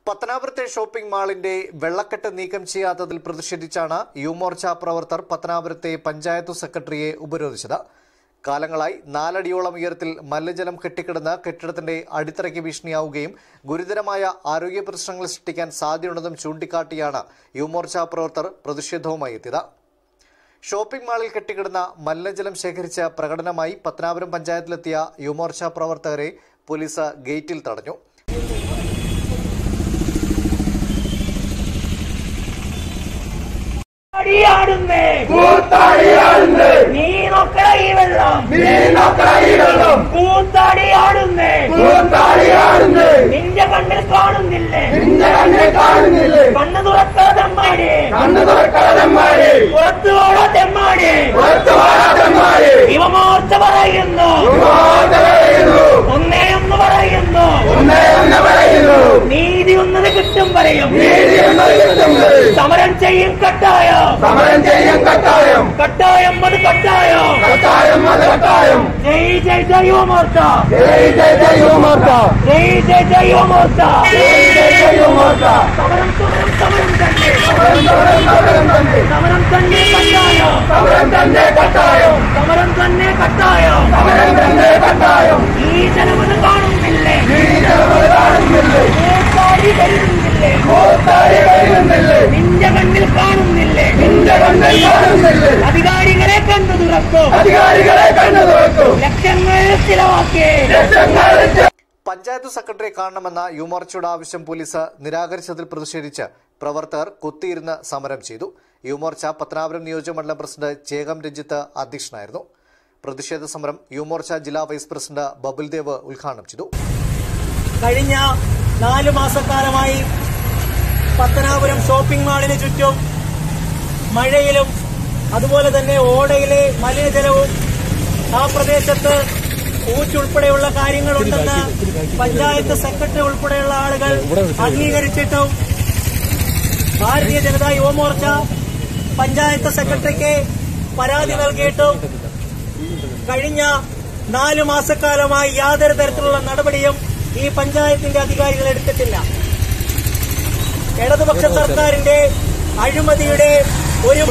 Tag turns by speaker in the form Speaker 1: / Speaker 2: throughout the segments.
Speaker 1: പത്തനാപുരത്തെ shopping മാളിന്റെ വെള്ളക്കെട്ട് നീക്കം ചെയ്യാത്തതിൽ പ്രതിഷേധിച്ചാണ് യുമോർച്ച പ്രവർത്തകർ പത്തനാപുരത്തെ പഞ്ചായത്ത് സെക്രട്ടറിയെ ഉപരോധിച്ചത് കാലങ്ങളായി നാലടിയോളം ഉയരത്തിൽ മലിനജലം കെട്ടിക്കിടന്ന് കെട്ടിടത്തിന്റെ അടിത്തറയ്ക്ക് ഭീഷണിയാവുകയും ഗുരുതരമായ ആരോഗ്യ പ്രശ്നങ്ങൾ സൃഷ്ടിക്കാൻ സാധ്യതയുണ്ടെന്നും ചൂണ്ടിക്കാട്ടിയാണ് യുമോർച്ച പ്രവർത്തകർ പ്രതിഷേധവുമായി എത്തിയത് ഷോപ്പിംഗ് മാളിൽ കെട്ടിക്കിടന്ന മലിനജലം ശേഖരിച്ച പ്രകടനമായി പത്തനാപുരം പഞ്ചായത്തിലെത്തിയ യുമോർച്ച പ്രവർത്തകരെ പോലീസ് ഗേറ്റിൽ തടഞ്ഞു
Speaker 2: അടിയാടുന്നേ
Speaker 3: കൂത്താടിയാടുന്നേ
Speaker 2: നീ നോക്കണ ഈ വെള്ളം
Speaker 3: നീ നോക്കണ വെള്ളം
Speaker 2: കൂത്താടിയാടുന്നേ
Speaker 3: കൂത്താടിയാടുന്നേ
Speaker 2: നിന്റെ കണ്ണിൽ കാണുന്നില്ലേ
Speaker 3: നിന്റെ കണ്ണെ കാണുന്നില്ലേ
Speaker 2: കണ്ണ് തുറക്കാ തെമ്മാടി
Speaker 3: കണ്ണു തുറക്കാതന്മാരെ
Speaker 2: പുറത്തു പോടാ തെമ്മാടി
Speaker 3: പുറത്തു വാരാതന്മാരെ
Speaker 2: ഇവമോർച്ച പറയുന്നു
Speaker 3: പറയുന്നു
Speaker 2: ഒന്നേ ഒന്ന് പറയുന്നു
Speaker 3: ഒന്നേ ഒന്ന് പറയുന്നു
Speaker 2: നീതി ഒന്നത് കിട്ടും പറയും
Speaker 3: നീതി എന്നത് കിട്ടുന്നത്
Speaker 2: സമരം ചെയ്യും കട്ടായം
Speaker 3: സമരം ചെയ്യും കട്ടായം
Speaker 2: കട്ടായം അത് കട്ടായം
Speaker 3: കട്ടായം അത് കട്ടായം
Speaker 2: ജയ് ജയ് ജയ് യുവമോർച്ച
Speaker 3: ജയ് ജയ് ജയ് യുവമോർച്ച
Speaker 2: ജയ് ജയ് ജയ് യുവമോർച്ച
Speaker 3: ജയ് ജയ് ജയ് യുവമോർച്ച
Speaker 2: സമരം സമരം സമരം തന്നെ
Speaker 3: സമരം സമരം സമരം തന്നെ
Speaker 2: സമരം തന്നെ കട്ടായം
Speaker 3: സമരം തന്നെ കട്ടായം
Speaker 2: സമരം തന്നെ കട്ടായം
Speaker 3: സമരം തന്നെ കട്ടായം
Speaker 2: ഈ ജനമത് കാണുന്നില്ലേ
Speaker 3: ഈ ജനമത് കാണുന്നില്ലേ
Speaker 2: കൂത്താടി കരുതുന്നില്ലേ
Speaker 3: കൂത്താടി കഴിയുന്നില്ലേ
Speaker 2: നിന്റെ കണ്ണിൽ കാണുന്നില്ലേ
Speaker 3: നിന്റെ കണ്ണിൽ കാണുന്നില്ലേ
Speaker 2: അധികാരികളെ കണ്ടു തുറക്കൂ
Speaker 3: അധികാരികളെ കണ്ണു തുറക്കൂ
Speaker 2: ലക്ഷങ്ങൾ ചിലവാക്കി
Speaker 3: ലക്ഷങ്ങൾ
Speaker 1: പഞ്ചായത്ത് സെക്രട്ടറിയെ കാണണമെന്ന യുമോർച്ചയുടെ ആവശ്യം പോലീസ് നിരാകരിച്ചതിൽ പ്രതിഷേധിച്ച് പ്രവർത്തകർ കുത്തിയിരുന്ന് സമരം ചെയ്തു യുമോർച്ച പത്തനാപുരം നിയോജകമണ്ഡലം പ്രസിഡന്റ് ചേകം രഞ്ജിത്ത് അധ്യക്ഷനായിരുന്നു പ്രതിഷേധ സമരം യുമോർച്ച ജില്ലാ വൈസ് പ്രസിഡന്റ് ബബുൽദേവ് ഉദ്ഘാടനം ചെയ്തു
Speaker 2: കഴിഞ്ഞ നാല് മാസക്കാലമായി പത്തനാപുരം ഷോപ്പിംഗ് മാളിന് ചുറ്റും മഴയിലും അതുപോലെ തന്നെ ഓടയിലെ മലിനജലവും ആ പ്രദേശത്ത് ഊറ്റുൾപ്പെടെയുള്ള കാര്യങ്ങളുണ്ടെന്ന് പഞ്ചായത്ത് സെക്രട്ടറി ഉൾപ്പെടെയുള്ള ആളുകൾ അംഗീകരിച്ചിട്ടും ഭാരതീയ ജനതാ യുവമോർച്ച പഞ്ചായത്ത് സെക്രട്ടറിക്ക് പരാതി നൽകിയിട്ടും കഴിഞ്ഞ നാല് മാസക്കാലമായി യാതൊരു തരത്തിലുള്ള നടപടിയും ഈ പഞ്ചായത്തിന്റെ അധികാരികൾ എടുത്തിട്ടില്ല ഇടതുപക്ഷ സർക്കാരിന്റെ അഴിമതിയുടെ ഒരു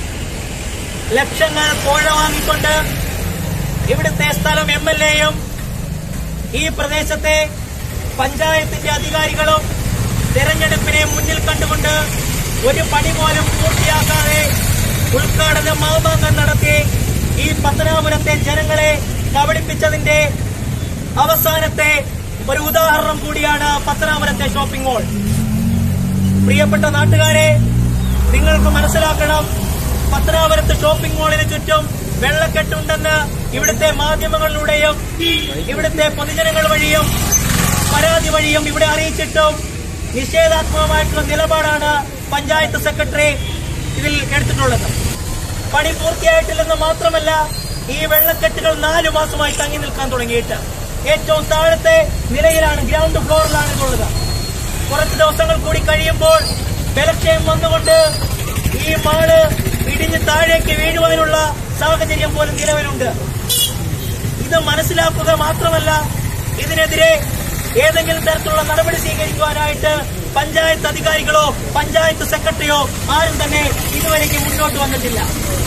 Speaker 2: ലക്ഷങ്ങൾ കോഴ വാങ്ങിക്കൊണ്ട് ഇവിടുത്തെ സ്ഥലം എം എൽ എയും ഈ പ്രദേശത്തെ പഞ്ചായത്തിന്റെ അധികാരികളും തെരഞ്ഞെടുപ്പിനെ മുന്നിൽ കണ്ടുകൊണ്ട് ഒരു പണി പോലും പൂർത്തിയാക്കാതെ ഉദ്ഘാടന മാമാങ്കം നടത്തി ഈ പത്തനാപുരത്തെ ജനങ്ങളെ കബളിപ്പിച്ചതിന്റെ അവസാനത്തെ ഒരു ഉദാഹരണം കൂടിയാണ് പത്തനാപുരത്തെ ഷോപ്പിംഗ് മോൾ പ്രിയപ്പെട്ട നാട്ടുകാരെ നിങ്ങൾക്ക് മനസ്സിലാക്കണം പത്തനാപുരത്ത് ഷോപ്പിംഗ് മാളിന് ചുറ്റും വെള്ളക്കെട്ടുണ്ടെന്ന് ഇവിടുത്തെ മാധ്യമങ്ങളിലൂടെയും ഇവിടുത്തെ പൊതുജനങ്ങൾ വഴിയും പരാതി വഴിയും ഇവിടെ അറിയിച്ചിട്ടും നിഷേധാത്മകമായിട്ടുള്ള നിലപാടാണ് പഞ്ചായത്ത് സെക്രട്ടറി ഇതിൽ എടുത്തിട്ടുള്ളത് പണി പൂർത്തിയായിട്ടില്ലെന്ന് മാത്രമല്ല ഈ വെള്ളക്കെട്ടുകൾ നാലു മാസമായി തങ്ങി നിൽക്കാൻ തുടങ്ങിയിട്ട് ഏറ്റവും താഴത്തെ നിലയിലാണ് ഗ്രൗണ്ട് ഫ്ലോറിലാണ് ഇതുള്ളത് കുറച്ച് ദിവസങ്ങൾ കൂടി കഴിയുമ്പോൾ ബലക്ഷയം വന്നുകൊണ്ട് ഈ മാള് ഇടിഞ്ഞ് താഴേക്ക് വീഴുവാനുള്ള സാഹചര്യം പോലും നിലവിലുണ്ട് ഇത് മനസ്സിലാക്കുക മാത്രമല്ല ഇതിനെതിരെ ഏതെങ്കിലും തരത്തിലുള്ള നടപടി സ്വീകരിക്കുവാനായിട്ട് പഞ്ചായത്ത് അധികാരികളോ പഞ്ചായത്ത് സെക്രട്ടറിയോ ആരും തന്നെ ഇതുവരെയ്ക്ക് മുന്നോട്ട് വന്നിട്ടില്ല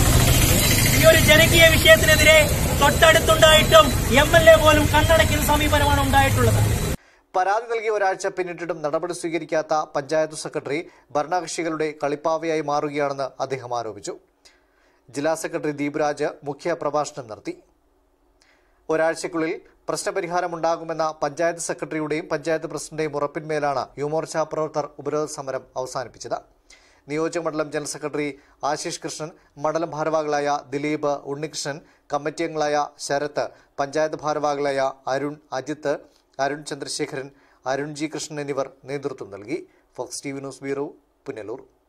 Speaker 2: ഈ ഒരു ജനകീയ വിഷയത്തിനെതിരെ തൊട്ടടുത്തുണ്ടായിട്ടും എം എൽ എ പോലും കണ്ണടയ്ക്കുന്ന സമീപനമാണ് ഉണ്ടായിട്ടുള്ളത്
Speaker 1: പരാതി നൽകിയ ഒരാഴ്ച പിന്നിട്ടിട്ടും നടപടി സ്വീകരിക്കാത്ത പഞ്ചായത്ത് സെക്രട്ടറി ഭരണകക്ഷികളുടെ കളിപ്പാവയായി മാറുകയാണെന്ന് അദ്ദേഹം ആരോപിച്ചു ജില്ലാ സെക്രട്ടറി ദീപരാജ് മുഖ്യ പ്രഭാഷണം നടത്തി ഒരാഴ്ചയ്ക്കുള്ളിൽ പ്രശ്നപരിഹാരമുണ്ടാകുമെന്ന പഞ്ചായത്ത് സെക്രട്ടറിയുടെയും പഞ്ചായത്ത് പ്രസിഡന്റെയും ഉറപ്പിന്മേലാണ് യുമോർച്ച പ്രവർത്തകർ ഉപരോധ സമരം അവസാനിപ്പിച്ചത് നിയോജകമണ്ഡലം ജനറൽ സെക്രട്ടറി ആശിഷ് കൃഷ്ണൻ മണ്ഡലം ഭാരവാഹികളായ ദിലീപ് ഉണ്ണികൃഷ്ണൻ കമ്മിറ്റി അംഗങ്ങളായ ശരത്ത് പഞ്ചായത്ത് ഭാരവാഹികളായ അരുൺ അജിത്ത് അരുൺ ചന്ദ്രശേഖരൻ അരുൺ ജി കൃഷ്ണൻ എന്നിവർ നേതൃത്വം നൽകി Fox T V news bureau Punalur